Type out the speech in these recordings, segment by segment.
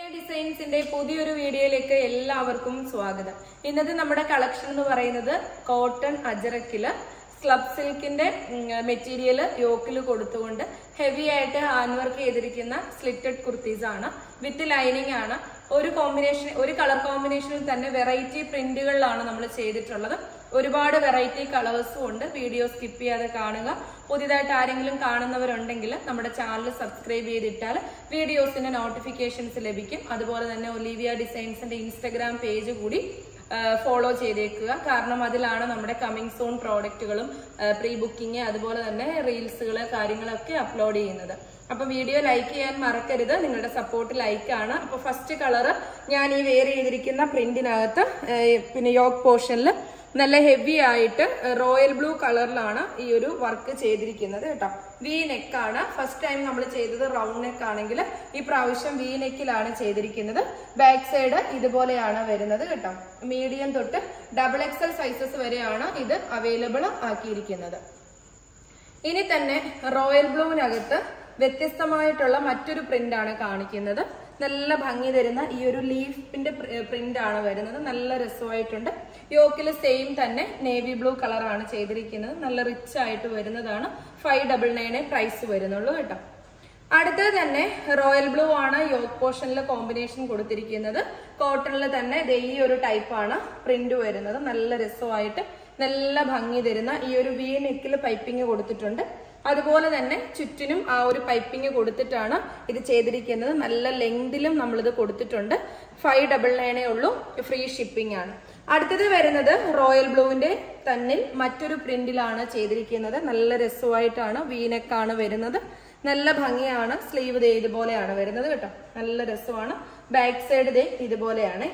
ഡിസൈൻസിന്റെ പുതിയൊരു വീഡിയോയിലേക്ക് എല്ലാവർക്കും സ്വാഗതം ഇന്നത്തെ നമ്മുടെ കളക്ഷൻ എന്ന് പറയുന്നത് കോട്ടൺ അജറക്കില് സ്ലബ് സിൽക്കിന്റെ മെറ്റീരിയൽ യോക്കിൽ കൊടുത്തുകൊണ്ട് ഹെവി ആയിട്ട് ഹാൻഡ് വർക്ക് ചെയ്തിരിക്കുന്ന സ്ലിറ്റഡ് കുർത്തീസ് ആണ് വിത്ത് ലൈനിങ് ആണ് ഒരു കോമ്പിനേഷൻ ഒരു കളർ കോമ്പിനേഷനിൽ തന്നെ വെറൈറ്റി പ്രിന്റുകളിലാണ് നമ്മൾ ചെയ്തിട്ടുള്ളത് ഒരുപാട് വെറൈറ്റി കളേഴ്സും ഉണ്ട് വീഡിയോ സ്കിപ്പ് ചെയ്യാതെ കാണുക പുതിയതായിട്ട് ആരെങ്കിലും കാണുന്നവരുണ്ടെങ്കിൽ നമ്മുടെ ചാനൽ സബ്സ്ക്രൈബ് ചെയ്തിട്ടാൽ വീഡിയോസിന്റെ നോട്ടിഫിക്കേഷൻസ് ലഭിക്കും അതുപോലെ തന്നെ ഒലീവിയ ഡിസൈൻസിന്റെ ഇൻസ്റ്റഗ്രാം പേജ് കൂടി ഫോളോ ചെയ്തേക്കുക കാരണം അതിലാണ് നമ്മുടെ കമ്മിങ് സൂൺ പ്രോഡക്റ്റുകളും പ്രീ ബുക്കിംഗ് അതുപോലെ തന്നെ റീൽസുകൾ കാര്യങ്ങളൊക്കെ അപ്ലോഡ് ചെയ്യുന്നത് അപ്പൊ വീഡിയോ ലൈക്ക് ചെയ്യാൻ മറക്കരുത് നിങ്ങളുടെ സപ്പോർട്ട് ലൈക്കാണ് അപ്പൊ ഫസ്റ്റ് കളർ ഞാൻ ഈ വെയർ ചെയ്തിരിക്കുന്ന പ്രിന്റിനകത്ത് പിന്നെ യോക്ക് പോർഷനിൽ നല്ല ഹെവി ആയിട്ട് റോയൽ ബ്ലൂ കളറിലാണ് ഈ ഒരു വർക്ക് ചെയ്തിരിക്കുന്നത് കേട്ടോ വി നെക്കാണ് ഫസ്റ്റ് ടൈം നമ്മൾ ചെയ്തത് റൗണ്ട് നെക്ക് ആണെങ്കിൽ ഈ പ്രാവശ്യം വി നെക്കിലാണ് ചെയ്തിരിക്കുന്നത് ബാക്ക് സൈഡ് ഇതുപോലെയാണ് വരുന്നത് കേട്ടോ മീഡിയം തൊട്ട് ഡബിൾ എക്സൽ സൈസസ് വരെയാണ് ഇത് അവൈലബിൾ ആക്കിയിരിക്കുന്നത് ഇനി തന്നെ റോയൽ ബ്ലൂവിനകത്ത് വ്യത്യസ്തമായിട്ടുള്ള മറ്റൊരു പ്രിന്റ് ആണ് കാണിക്കുന്നത് നല്ല ഭംഗി തരുന്ന ഈ ഒരു ലീഫിന്റെ പ്രിന്റ് ആണ് വരുന്നത് നല്ല രസമായിട്ടുണ്ട് യോക്കിൽ സെയിം തന്നെ നേവി ബ്ലൂ കളറാണ് ചെയ്തിരിക്കുന്നത് നല്ല റിച്ച് ആയിട്ട് വരുന്നതാണ് ഫൈവ് ഡബിൾ നയനെ പ്രൈസ് വരുന്നുള്ളൂ കേട്ടോ അടുത്തത് തന്നെ റോയൽ ബ്ലൂ ആണ് യോക്ക് പോർഷനിൽ കോമ്പിനേഷൻ കൊടുത്തിരിക്കുന്നത് കോട്ടണിൽ തന്നെ ദേ ഈ ഒരു ടൈപ്പാണ് പ്രിന്റ് വരുന്നത് നല്ല രസമായിട്ട് നല്ല ഭംഗി തരുന്ന ഈ ഒരു വി നെക്കിൽ പൈപ്പിംഗ് കൊടുത്തിട്ടുണ്ട് അതുപോലെ തന്നെ ചുറ്റിനും ആ ഒരു പൈപ്പിംഗ് കൊടുത്തിട്ടാണ് ഇത് ചെയ്തിരിക്കുന്നത് നല്ല ലെങ്തിലും നമ്മളിത് കൊടുത്തിട്ടുണ്ട് ഫൈവ് ഡബിൾ നയനേ ഉള്ളൂ ഫ്രീ ഷിപ്പിംഗ് ആണ് അടുത്തത് വരുന്നത് റോയൽ ബ്ലൂവിന്റെ തന്നിൽ മറ്റൊരു പ്രിന്റിലാണ് ചെയ്തിരിക്കുന്നത് നല്ല രസമായിട്ടാണ് വീനക്കാണ് വരുന്നത് നല്ല ഭംഗിയാണ് സ്ലീവ് ദേ ഇതുപോലെയാണ് വരുന്നത് കേട്ടോ നല്ല രസമാണ് ബാക്ക് സൈഡ് ദേ ഇതുപോലെയാണ്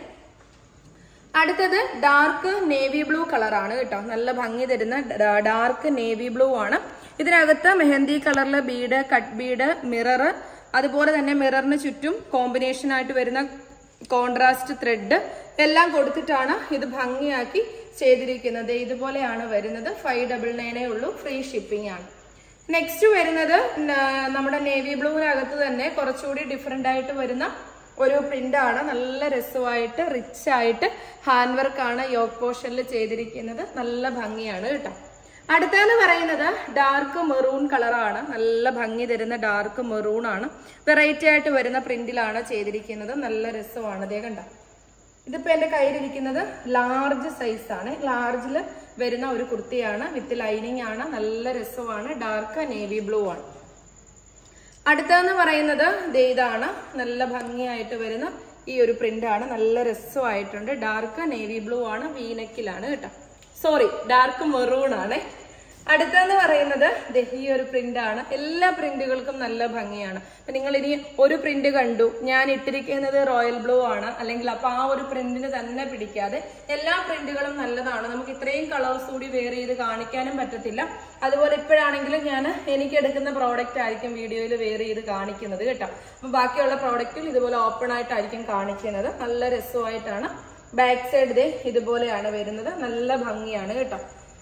അടുത്തത് ഡാർക്ക് നേവി ബ്ലൂ കളറാണ് കേട്ടോ നല്ല ഭംഗി തരുന്ന ഡാർക്ക് നേവി ബ്ലൂ ആണ് ഇതിനകത്ത് മെഹന്തി കളറിലെ ബീഡ് കട്ട് ബീഡ് മിറർ അതുപോലെ തന്നെ മിററിന് ചുറ്റും കോമ്പിനേഷൻ ആയിട്ട് വരുന്ന കോൺട്രാസ്റ്റ് ത്രെഡ് എല്ലാം കൊടുത്തിട്ടാണ് ഇത് ഭംഗിയാക്കി ചെയ്തിരിക്കുന്നത് ഇതുപോലെയാണ് വരുന്നത് ഫൈവ് ഡബിൾ നയനേ ഉള്ളൂ ഫ്രീ ഷിപ്പിംഗ് ആണ് നെക്സ്റ്റ് വരുന്നത് നമ്മുടെ നേവി ബ്ലൂവിനകത്ത് തന്നെ കുറച്ചുകൂടി ഡിഫറെന്റ് ആയിട്ട് വരുന്ന ഒരു പ്രിന്റ് ആണ് നല്ല രസമായിട്ട് റിച്ച് ആയിട്ട് ഹാൻഡ് വർക്ക് ആണ് യോക്ക് പോർഷനിൽ ചെയ്തിരിക്കുന്നത് നല്ല ഭംഗിയാണ് കേട്ടോ അടുത്തെന്ന് പറയുന്നത് ഡാർക്ക് മെറൂൺ കളറാണ് നല്ല ഭംഗി തരുന്ന ഡാർക്ക് മെറൂൺ ആണ് വെറൈറ്റി ആയിട്ട് വരുന്ന പ്രിന്റിലാണ് ചെയ്തിരിക്കുന്നത് നല്ല രസമാണ് അതേ കണ്ട ഇതിപ്പോ എന്റെ കയ്യിലിരിക്കുന്നത് ലാർജ് സൈസ് ആണ് ലാർജിൽ വരുന്ന ഒരു കുർത്തിയാണ് വിത്ത് ലൈനിങ് ആണ് നല്ല രസമാണ് ഡാർക്ക് നേവി ബ്ലൂ ആണ് അടുത്തതെന്ന് പറയുന്നത് ഇതാണ് നല്ല ഭംഗിയായിട്ട് വരുന്ന ഈ ഒരു പ്രിന്റ് ആണ് നല്ല രസമായിട്ടുണ്ട് ഡാർക്ക് നേവി ബ്ലൂ ആണ് വീനക്കിലാണ് കേട്ടോ സോറി ഡാർക്ക് മെറൂൺ ആണ് അടുത്തെന്ന് പറയുന്നത് ഈ ഒരു പ്രിന്റ് ആണ് എല്ലാ പ്രിന്റുകൾക്കും നല്ല ഭംഗിയാണ് അപ്പൊ നിങ്ങൾ ഇനി ഒരു പ്രിന്റ് കണ്ടു ഞാൻ ഇട്ടിരിക്കുന്നത് റോയൽ ബ്ലൂ ആണ് അല്ലെങ്കിൽ അപ്പൊ ആ ഒരു പ്രിന്റിന് തന്നെ പിടിക്കാതെ എല്ലാ പ്രിന്റുകളും നല്ലതാണ് നമുക്ക് ഇത്രയും കളേഴ്സ് കൂടി വെയർ ചെയ്ത് കാണിക്കാനും പറ്റത്തില്ല അതുപോലെ ഇപ്പോഴാണെങ്കിലും ഞാൻ എനിക്ക് എടുക്കുന്ന പ്രോഡക്റ്റ് ആയിരിക്കും വീഡിയോയിൽ വെയർ ചെയ്ത് കാണിക്കുന്നത് കേട്ടോ അപ്പൊ ബാക്കിയുള്ള പ്രോഡക്റ്റിൽ ഇതുപോലെ ഓപ്പൺ ആയിട്ടായിരിക്കും കാണിക്കുന്നത് നല്ല രസമായിട്ടാണ് ബാക്ക് സൈഡ് ദേ ഇതുപോലെയാണ് വരുന്നത് നല്ല ഭംഗിയാണ് കേട്ടോ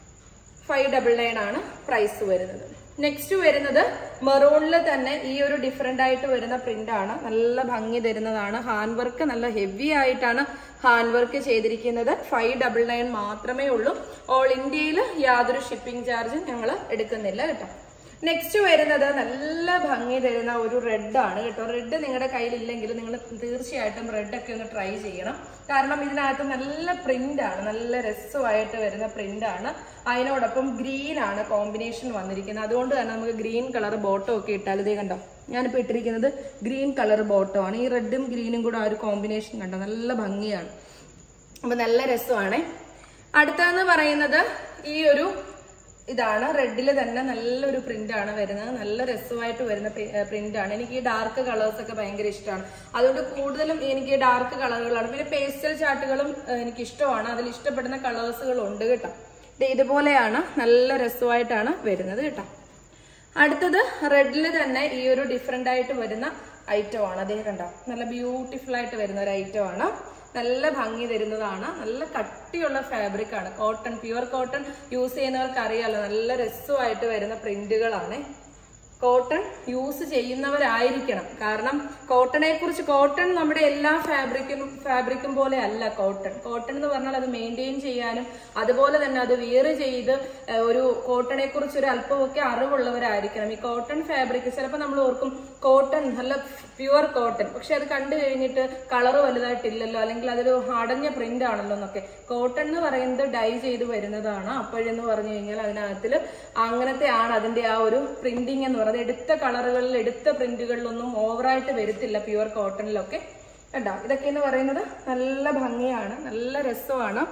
ഫൈവ് ഡബിൾ നയൻ ആണ് പ്രൈസ് വരുന്നത് നെക്സ്റ്റ് വരുന്നത് മെറൂണിൽ തന്നെ ഈ ഒരു ഡിഫറെന്റ് ആയിട്ട് വരുന്ന പ്രിന്റ് ആണ് നല്ല ഭംഗി തരുന്നതാണ് ഹാൻഡ് വർക്ക് നല്ല ഹെവി ആയിട്ടാണ് ഹാൻഡ് വർക്ക് ചെയ്തിരിക്കുന്നത് ഫൈവ് ഡബിൾ നയൻ മാത്രമേ ഉള്ളൂ ഓൾ ഇന്ത്യയിൽ യാതൊരു ഷിപ്പിംഗ് ചാർജും ഞങ്ങൾ എടുക്കുന്നില്ല കേട്ടോ നെക്സ്റ്റ് വരുന്നത് നല്ല ഭംഗി തരുന്ന ഒരു റെഡ് ആണ് കേട്ടോ റെഡ് നിങ്ങളുടെ കയ്യിലില്ലെങ്കിൽ നിങ്ങൾ തീർച്ചയായിട്ടും റെഡ് ഒക്കെ ഒന്ന് ട്രൈ ചെയ്യണം കാരണം ഇതിനകത്ത് നല്ല പ്രിന്റ് ആണ് നല്ല രസമായിട്ട് വരുന്ന പ്രിന്റ് ആണ് അതിനോടൊപ്പം ഗ്രീൻ ആണ് കോമ്പിനേഷൻ വന്നിരിക്കുന്നത് അതുകൊണ്ട് തന്നെ നമുക്ക് ഗ്രീൻ കളർ ബോട്ടം ഒക്കെ ഇട്ടാൽ ഇതേ കണ്ടോ ഞാനിപ്പോൾ ഇട്ടിരിക്കുന്നത് ഗ്രീൻ കളർ ബോട്ടം ആണ് ഈ റെഡും ഗ്രീനും കൂടെ ആ ഒരു കോമ്പിനേഷൻ കണ്ടോ നല്ല ഭംഗിയാണ് അപ്പൊ നല്ല രസമാണ് അടുത്തതെന്ന് പറയുന്നത് ഈ ഒരു ഇതാണ് റെഡിൽ തന്നെ നല്ലൊരു പ്രിന്റ് ആണ് വരുന്നത് നല്ല രസമായിട്ട് വരുന്ന പ്രിന്റ് ആണ് എനിക്ക് ഈ ഡാർക്ക് കളേഴ്സ് ഒക്കെ ഭയങ്കര ഇഷ്ടമാണ് അതുകൊണ്ട് കൂടുതലും എനിക്ക് ഡാർക്ക് കളറുകളാണ് പിന്നെ പേസ്റ്റൽ ചാർട്ടുകളും എനിക്ക് ഇഷ്ടമാണ് അതിൽ ഇഷ്ടപ്പെടുന്ന കളേഴ്സുകളും ഉണ്ട് കേട്ടോ ഇതുപോലെയാണ് നല്ല രസമായിട്ടാണ് വരുന്നത് കേട്ടോ അടുത്തത് റെഡിൽ തന്നെ ഈ ഒരു ഡിഫറെന്റ് ആയിട്ട് വരുന്ന ഐറ്റം ആണ് അതേ കണ്ടോ നല്ല ബ്യൂട്ടിഫുൾ ആയിട്ട് വരുന്ന ഒരു ഐറ്റം ആണ് നല്ല ഭംഗി തരുന്നതാണ് നല്ല കട്ടിയുള്ള ഫാബ്രിക് ആണ് കോട്ടൺ പ്യുവർ കോട്ടൺ യൂസ് ചെയ്യുന്നവർക്ക് അറിയാലോ നല്ല രസമായിട്ട് വരുന്ന പ്രിന്റുകളാണ് കോട്ടൺ യൂസ് ചെയ്യുന്നവരായിരിക്കണം കാരണം കോട്ടണെ കുറിച്ച് കോട്ടൺ നമ്മുടെ എല്ലാ ഫാബ്രിക്കും ഫാബ്രിക്കും പോലെ അല്ല കോട്ടൺ കോട്ടൺ എന്ന് പറഞ്ഞാൽ അത് മെയിൻറ്റെയിൻ ചെയ്യാനും അതുപോലെ തന്നെ അത് വിയർ ചെയ്ത് ഏഹ്, ഒരു കോട്ടണെ കുറിച്ച് ഒരു അല്പമൊക്കെ അറിവുള്ളവരായിരിക്കണം ഈ കോട്ടൺ ഫാബ്രിക് ചിലപ്പോൾ നമ്മൾ ഓർക്കും കോട്ടൺ നല്ല പ്യുവർ കോട്ടൺ പക്ഷെ അത് കണ്ടു കഴിഞ്ഞിട്ട് കളർ വലുതായിട്ടില്ലല്ലോ അല്ലെങ്കിൽ അതൊരു അടഞ്ഞ പ്രിന്റ് ആണല്ലോ എന്നൊക്കെ കോട്ടൺ എന്ന് പറയുന്നത് ഡൈ ചെയ്ത് വരുന്നതാണ് അപ്പോഴെന്ന് പറഞ്ഞു കഴിഞ്ഞാൽ അതിനകത്തിൽ അങ്ങനത്തെ ആണ് അതിന്റെ ആ ഒരു പ്രിന്റിംഗ് എന്ന് പറയുന്നത് എടുത്ത കളറുകളിൽ എടുത്ത പ്രിന്റുകളിലൊന്നും ഓവറായിട്ട് വരത്തില്ല പ്യുവർ കോട്ടണിലൊക്കെ കണ്ടോ ഇതൊക്കെ എന്ന് പറയുന്നത് നല്ല ഭംഗിയാണ് നല്ല രസമാണ്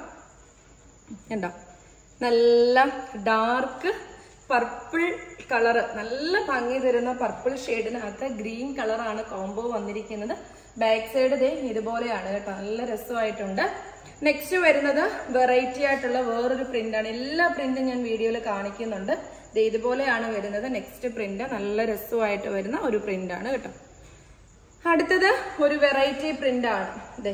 കണ്ടോ നല്ല ഡാർക്ക് പർപ്പിൾ കളറ് നല്ല ഭംഗി തരുന്ന പർപ്പിൾ ഷെയ്ഡിനകത്ത് ഗ്രീൻ കളറാണ് കോംബോ വന്നിരിക്കുന്നത് ബാക്ക് സൈഡ് ദേ ഇതുപോലെയാണ് കേട്ടോ നല്ല രസമായിട്ടുണ്ട് നെക്സ്റ്റ് വരുന്നത് വെറൈറ്റി ആയിട്ടുള്ള വേറൊരു പ്രിന്റാണ് എല്ലാ പ്രിന്റും ഞാൻ വീഡിയോയിൽ കാണിക്കുന്നുണ്ട് ദേ ഇതുപോലെയാണ് വരുന്നത് നെക്സ്റ്റ് പ്രിന്റ് നല്ല രസമായിട്ട് വരുന്ന ഒരു പ്രിന്റാണ് കേട്ടോ അടുത്തത് ഒരു വെറൈറ്റി പ്രിന്റ് ആണ് ദേ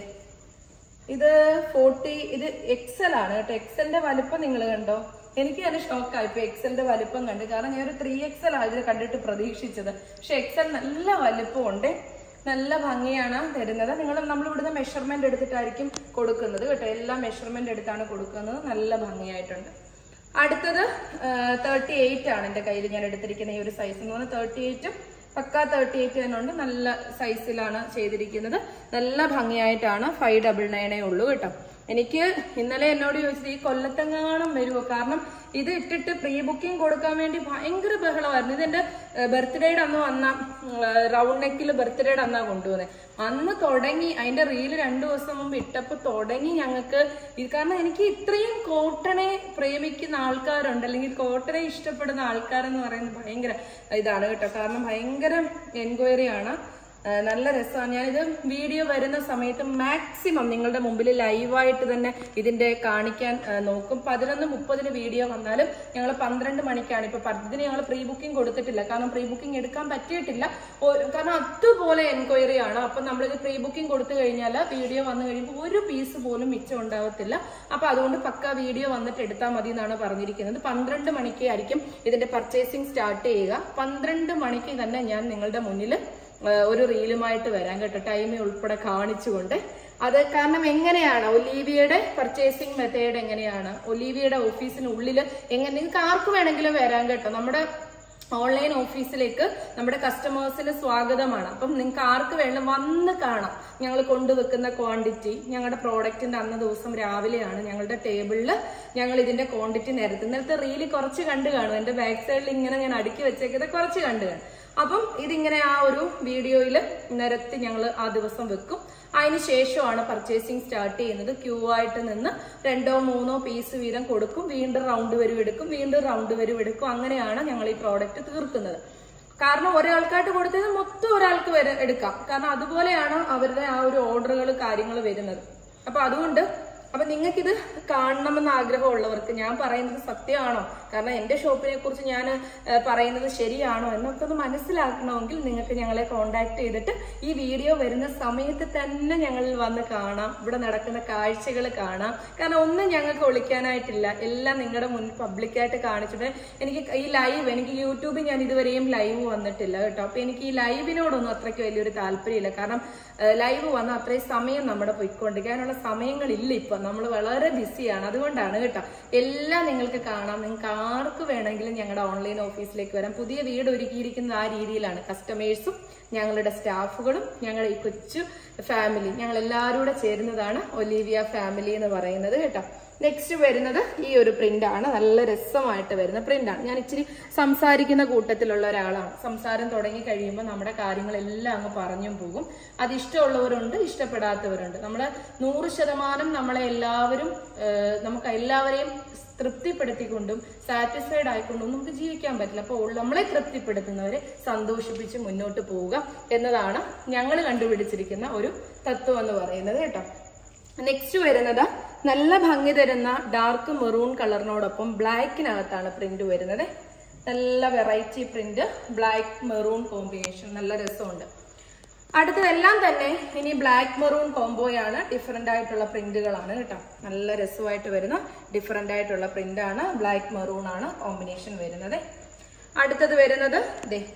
ഇത് ഫോർട്ടി ഇത് എക്സൽ ആണ് കേട്ടോ എക്സലിന്റെ വലുപ്പം നിങ്ങൾ കണ്ടോ എനിക്ക് തന്നെ ഷോക്കായി ഇപ്പൊ എക്സലിന്റെ വലുപ്പം കണ്ട് കാരണം ഞാൻ ഒരു ത്രീ എക്സൽ ആണ് ഇതിന് കണ്ടിട്ട് പ്രതീക്ഷിച്ചത് പക്ഷെ എക്സൽ നല്ല വലുപ്പമുണ്ട് നല്ല ഭംഗിയാണ് തരുന്നത് നിങ്ങൾ നമ്മൾ ഇവിടുന്ന് മെഷർമെന്റ് എടുത്തിട്ടായിരിക്കും കൊടുക്കുന്നത് കേട്ടോ എല്ലാം മെഷർമെന്റ് എടുത്താണ് കൊടുക്കുന്നത് നല്ല ഭംഗിയായിട്ടുണ്ട് അടുത്തത് തേർട്ടി എയ്റ്റ് ആണ് എൻ്റെ കയ്യിൽ ഞാൻ എടുത്തിരിക്കുന്ന ഈ ഒരു സൈസ് എന്ന് പറഞ്ഞാൽ തേർട്ടി എയ്റ്റും പക്ക തേർട്ടി എയ്റ്റ് തന്നെയുണ്ട് നല്ല സൈസിലാണ് ചെയ്തിരിക്കുന്നത് നല്ല ഭംഗിയായിട്ടാണ് ഫൈവ് ഡബിൾ നയനേ ഉള്ളൂ കേട്ടോ എനിക്ക് ഇന്നലെ എന്നോട് ചോദിച്ചത് ഈ കൊല്ലത്തെങ്ങാനും വരുമോ കാരണം ഇത് ഇട്ടിട്ട് പ്രീ ബുക്കിംഗ് കൊടുക്കാൻ വേണ്ടി ഭയങ്കര ബഹളമായിരുന്നു ഇതെന്റെ ബർത്ത്ഡേയുടെ അന്ന് വന്ന റൗണ്ട് നെക്കിൽ ബർത്ത്ഡേയുടെ അന്നാ കൊണ്ടുവന്നത് അന്ന് തുടങ്ങി അതിന്റെ റീല് രണ്ടു ദിവസം മുമ്പ് ഇട്ടപ്പോ തുടങ്ങി ഞങ്ങൾക്ക് ഇത് കാരണം എനിക്ക് ഇത്രയും കോട്ടനെ പ്രേമിക്കുന്ന ആൾക്കാരുണ്ട് അല്ലെങ്കിൽ കോട്ടനെ ഇഷ്ടപ്പെടുന്ന ആൾക്കാരെന്ന് പറയുന്നത് ഭയങ്കര ഇതാണ് കേട്ടോ കാരണം ഭയങ്കര എൻക്വയറി ആണ് ആ, നല്ല രസമാണ് ഞാനിത് വീഡിയോ വരുന്ന സമയത്ത് മാക്സിമം നിങ്ങളുടെ മുമ്പിൽ ലൈവായിട്ട് തന്നെ ഇതിന്റെ കാണിക്കാൻ ആ, നോക്കും പതിനൊന്ന് മുപ്പതിന് വീഡിയോ വന്നാലും ഞങ്ങൾ പന്ത്രണ്ട് മണിക്കാണ് ഇപ്പൊ പതിന് ഞങ്ങൾ പ്രീ ബുക്കിംഗ് കൊടുത്തിട്ടില്ല കാരണം പ്രീ ബുക്കിംഗ് എടുക്കാൻ പറ്റിയിട്ടില്ല ഓ- കാരണം അതുപോലെ എൻക്വയറി ആണ് അപ്പൊ നമ്മളിത് പ്രീ ബുക്കിംഗ് കൊടുത്തു കഴിഞ്ഞാൽ വീഡിയോ വന്നു കഴിയുമ്പോൾ ഒരു പീസ് പോലും മിച്ചം ഉണ്ടാവത്തില്ല അപ്പൊ അതുകൊണ്ട് പക്ക വീഡിയോ വന്നിട്ട് എടുത്താൽ മതി എന്നാണ് പറഞ്ഞിരിക്കുന്നത് പന്ത്രണ്ട് മണിക്ക് ആയിരിക്കും ഇതിന്റെ പർച്ചേസിംഗ് സ്റ്റാർട്ട് ചെയ്യുക പന്ത്രണ്ട് മണിക്ക് തന്നെ ഞാൻ നിങ്ങളുടെ മുന്നിൽ ഏഹ് ഒരു റീലുമായിട്ട് വരാൻ കേട്ടോ ടൈമ് ഉൾപ്പെടെ കാണിച്ചുകൊണ്ട് അത് കാരണം എങ്ങനെയാണ് ഒലീവിയയുടെ പർച്ചേസിംഗ് മെത്തേഡ് എങ്ങനെയാണ് ഒലീവിയയുടെ ഓഫീസിനുള്ളിൽ എങ്ങനെ നിങ്ങൾക്ക് ആർക്ക് വേണമെങ്കിലും വരാൻ കേട്ടോ നമ്മുടെ ഓൺലൈൻ ഓഫീസിലേക്ക് നമ്മുടെ കസ്റ്റമേഴ്സിന് സ്വാഗതമാണ് അപ്പം നിങ്ങൾക്ക് ആർക്ക് വേണം വന്ന് കാണാം ഞങ്ങൾ കൊണ്ടുവെക്കുന്ന ക്വാണ്ടിറ്റി ഞങ്ങളുടെ പ്രോഡക്റ്റിന്റെ അന്ന ദിവസം രാവിലെയാണ് ഞങ്ങളുടെ ടേബിളിൽ ഞങ്ങൾ ഇതിന്റെ ക്വാണ്ടിറ്റി നിരത്തുന്നത് നേരത്തെ റീല് കുറച്ച് കണ്ടു കാണും എന്റെ ബാക്ക് സൈഡിൽ ഇങ്ങനെ ഞാൻ അടുക്കി വെച്ചേക്കുന്നത് കുറച്ച് കണ്ടു കാണും അപ്പം ഇതിങ്ങനെ ആ ഒരു വീഡിയോയിൽ നിരത്തി ഞങ്ങൾ ആ ദിവസം വെക്കും അതിന് ശേഷമാണ് പർച്ചേസിങ് സ്റ്റാർട്ട് ചെയ്യുന്നത് ക്യൂ ആയിട്ട് നിന്ന് രണ്ടോ മൂന്നോ പീസ് വീതം കൊടുക്കും വീണ്ടും റൗണ്ട് വരും എടുക്കും വീണ്ടും റൗണ്ട് വരും എടുക്കും അങ്ങനെയാണ് ഞങ്ങൾ ഈ പ്രോഡക്റ്റ് തീർക്കുന്നത് കാരണം ഒരാൾക്കായിട്ട് കൊടുത്തത് മൊത്തം ഒരാൾക്ക് വരെ എടുക്കാം കാരണം അതുപോലെയാണ് അവരുടെ ആ ഒരു ഓർഡറുകൾ കാര്യങ്ങൾ വരുന്നത് അപ്പൊ അതുകൊണ്ട് അപ്പൊ നിങ്ങൾക്കിത് കാണണമെന്ന് ആഗ്രഹമുള്ളവർക്ക് ഞാൻ പറയുന്നത് സത്യമാണോ കാരണം എന്റെ ഷോപ്പിനെ കുറിച്ച് ഞാൻ ഏഹ്, പറയുന്നത് ശരിയാണോ എന്നൊക്കെ ഒന്ന് മനസ്സിലാക്കണമെങ്കിൽ നിങ്ങൾക്ക് ഞങ്ങളെ കോണ്ടാക്ട് ചെയ്തിട്ട് ഈ വീഡിയോ വരുന്ന സമയത്ത് തന്നെ ഞങ്ങളിൽ വന്ന് കാണാം ഇവിടെ നടക്കുന്ന കാഴ്ചകൾ കാണാം കാരണം ഒന്നും ഞങ്ങൾക്ക് ഒളിക്കാനായിട്ടില്ല എല്ലാം നിങ്ങളുടെ മുൻ പബ്ലിക്കായിട്ട് കാണിച്ചിട്ട് എനിക്ക് ഈ ലൈവ് എനിക്ക് യൂട്യൂബിൽ ഞാൻ ഇതുവരെയും ലൈവ് വന്നിട്ടില്ല കേട്ടോ അപ്പൊ എനിക്ക് ഈ ലൈവിനോടൊന്നും അത്രയ്ക്ക് വലിയൊരു താല്പര്യമില്ല കാരണം ലൈവ് വന്ന അത്രയും സമയം നമ്മുടെ പൊയ്ക്കൊണ്ടിരിക്കാനുള്ള സമയങ്ങളില്ല ഇപ്പൊ നമ്മൾ വളരെ ബിസിയാണ് അതുകൊണ്ടാണ് കേട്ടോ എല്ലാം നിങ്ങൾക്ക് കാണാം നിങ്ങൾക്ക് ആർക്ക് വേണമെങ്കിലും ഞങ്ങളുടെ ഓൺലൈൻ ഓഫീസിലേക്ക് വരാം പുതിയ വീട് ഒരുക്കിയിരിക്കുന്നത് ആ രീതിയിലാണ് കസ്റ്റമേഴ്സും ഞങ്ങളുടെ സ്റ്റാഫുകളും ഞങ്ങളുടെ ഈ കൊച്ചു ഫാമിലി ഞങ്ങൾ എല്ലാവരും കൂടെ ചേരുന്നതാണ് ഒലീവിയ ഫാമിലി എന്ന് പറയുന്നത് കേട്ടോ നെക്സ്റ്റ് വരുന്നത് ഈ ഒരു പ്രിന്റ് ആണ് നല്ല രസമായിട്ട് വരുന്ന പ്രിന്റ് ആണ് ഞാൻ ഇച്ചിരി സംസാരിക്കുന്ന കൂട്ടത്തിലുള്ള ഒരാളാണ് സംസാരം തുടങ്ങി കഴിയുമ്പോൾ നമ്മുടെ കാര്യങ്ങളെല്ലാം അങ്ങ് പറഞ്ഞും പോകും അത് ഇഷ്ടമുള്ളവരുണ്ട് ഇഷ്ടപ്പെടാത്തവരുണ്ട് നമ്മൾ നൂറ് ശതമാനം നമ്മളെ എല്ലാവരും ഏഹ്, നമുക്ക് എല്ലാവരെയും തൃപ്തിപ്പെടുത്തിക്കൊണ്ടും സാറ്റിസ്ഫൈഡ് ആയിക്കൊണ്ടും നമുക്ക് ജീവിക്കാൻ പറ്റില്ല അപ്പോൾ നമ്മളെ തൃപ്തിപ്പെടുത്തുന്നവരെ സന്തോഷിപ്പിച്ച് മുന്നോട്ട് പോവുക എന്നതാണ് ഞങ്ങൾ കണ്ടുപിടിച്ചിരിക്കുന്ന ഒരു തത്വം എന്ന് പറയുന്നത് കേട്ടോ നെക്സ്റ്റ് വരുന്നത് നല്ല ഭംഗി തരുന്ന ഡാർക്ക് മെറൂൺ കളറിനോടൊപ്പം ബ്ലാക്കിനകത്താണ് പ്രിന്റ് വരുന്നത് നല്ല variety print black maroon combination നല്ല രസമുണ്ട് അടുത്തതെല്ലാം തന്നെ ഇനി ബ്ലാക്ക് മെറൂൺ കോംബോയാണ് ഡിഫറെന്റ് ആയിട്ടുള്ള പ്രിന്റുകളാണ് കേട്ടോ നല്ല രസമായിട്ട് വരുന്ന ഡിഫറെന്റ് ആയിട്ടുള്ള പ്രിന്റ് ആണ് ബ്ലാക്ക് മെറൂൺ ആണ് കോമ്പിനേഷൻ വരുന്നത് അടുത്തത് വരുന്നത് ദേ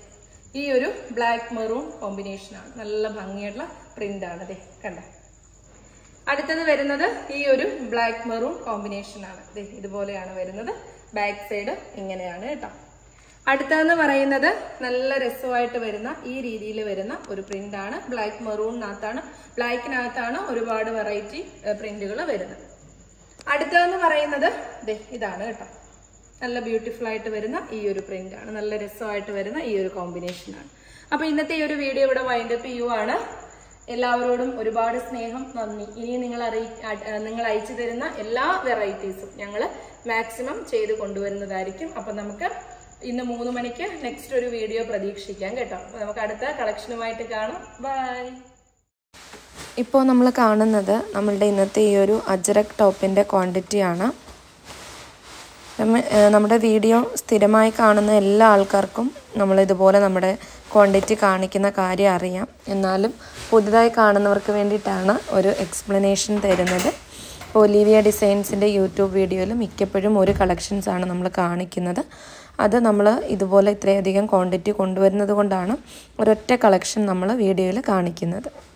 ഈ ഒരു ബ്ലാക്ക് മെറൂൺ കോമ്പിനേഷനാണ് നല്ല ഭംഗിയുള്ള പ്രിന്റാണ് അതെ കണ്ട അടുത്തത് വരുന്നത് ഈ ഒരു ബ്ലാക്ക് മെറൂൺ കോമ്പിനേഷൻ ആണ് ദേ ഇതുപോലെയാണ് വരുന്നത് ബാക്ക് സൈഡ് ഇങ്ങനെയാണ് കേട്ടോ അടുത്തതെന്ന് പറയുന്നത് നല്ല രസമായിട്ട് വരുന്ന ഈ രീതിയിൽ വരുന്ന ഒരു പ്രിന്റ് ആണ് ബ്ലാക്ക് മെറൂണിനകത്താണ് ബ്ലാക്കിനകത്താണ് ഒരുപാട് വെറൈറ്റി പ്രിന്റുകൾ വരുന്നത് അടുത്തതെന്ന് പറയുന്നത് ദേ ഇതാണ് കേട്ടോ നല്ല ബ്യൂട്ടിഫുൾ ആയിട്ട് വരുന്ന ഈ ഒരു പ്രിന്റ് ആണ് നല്ല രസമായിട്ട് വരുന്ന ഈ ഒരു കോമ്പിനേഷൻ ആണ് അപ്പൊ ഇന്നത്തെ ഈ ഒരു വീഡിയോ ഇവിടെ വൈൻഡപ്പ് ചെയ്യുവാണ് എല്ലാവരോടും ഒരുപാട് സ്നേഹം നന്ദി ഇനി നിങ്ങൾ അറിയി അ- നിങ്ങൾ അയച്ചു തരുന്ന എല്ലാ വെറൈറ്റീസും ഞങ്ങൾ മാക്സിമം ചെയ്ത് കൊണ്ടുവരുന്നതായിരിക്കും അപ്പൊ നമുക്ക് ഇന്ന് മൂന്ന് മണിക്ക് നെക്സ്റ്റ് ഒരു വീഡിയോ പ്രതീക്ഷിക്കാം കേട്ടോ അപ്പൊ നമുക്ക് അടുത്ത കളക്ഷനുമായിട്ട് കാണാം ബൈ ഇപ്പോൾ നമ്മൾ കാണുന്നത് നമ്മളുടെ ഇന്നത്തെ ഈ ഒരു അജ്രക് ടോപ്പിൻ്റെ ക്വാണ്ടിറ്റിയാണ് നമ്മ- ഏഹ് നമ്മുടെ വീഡിയോ സ്ഥിരമായി കാണുന്ന എല്ലാ ആൾക്കാർക്കും നമ്മൾ ഇതുപോലെ നമ്മുടെ ക്വാണ്ടിറ്റി കാണിക്കുന്ന കാര്യം അറിയാം എന്നാലും പുതുതായി കാണുന്നവർക്ക് വേണ്ടിയിട്ടാണ് ഒരു എക്സ്പ്ലനേഷൻ തരുന്നത് ഇപ്പോൾ ഒലീവിയ ഡിസൈൻസിൻ്റെ യൂട്യൂബ് വീഡിയോയിൽ മിക്കപ്പോഴും ഒരു കളക്ഷൻസ് ആണ് നമ്മൾ കാണിക്കുന്നത് അത് നമ്മൾ ഇതുപോലെ ഇത്രയധികം ക്വാണ്ടിറ്റി കൊണ്ടുവരുന്നത് കൊണ്ടാണ് ഒരൊറ്റ കളക്ഷൻ നമ്മൾ വീഡിയോയിൽ കാണിക്കുന്നത്